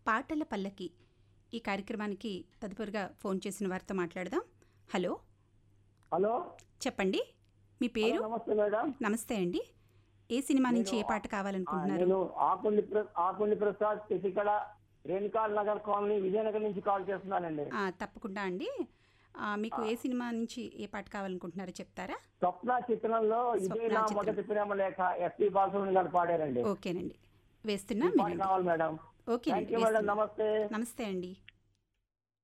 పాటల పల్లకి ఈ కార్యక్రమానికి తదుపరిగా ఫోన్ చేసిన వారితో మాట్లాడదాం హలో హలో చెప్పండి మీ పేరు హలో, నమస్తే మేడం నమస్తే అండి ఏ సినిమా నుంచి ఏ పాట కావాలనుకుంటున్నారు నేను ఆకుండి ప్ర- ఆకుండి ప్రసాద్ తిసికడ రేణుకాల్ నగర్ కాలనీ విజయనగరం నుంచి కాల్ చేస్తున్నానండి ఆ, తప్పకుండా అండి ఆ, మీకు ఏ సినిమా నుంచి ఏ పాట కావాలనుకుంటున్నారో చెప్తారా స్వప్న చిత్రంలో ఇదే స్వప్న నా చిత్రం. మొదటి ప్రేమ లేఖ ఎస్పీ బాలసుబ్రహ్మణ్యం గారు పాడారండి ఓకేనండి వేస్తున్నా ఈ పాట వినండి కావాలి madam okay thank you madam నమస్తే నమస్తే అండి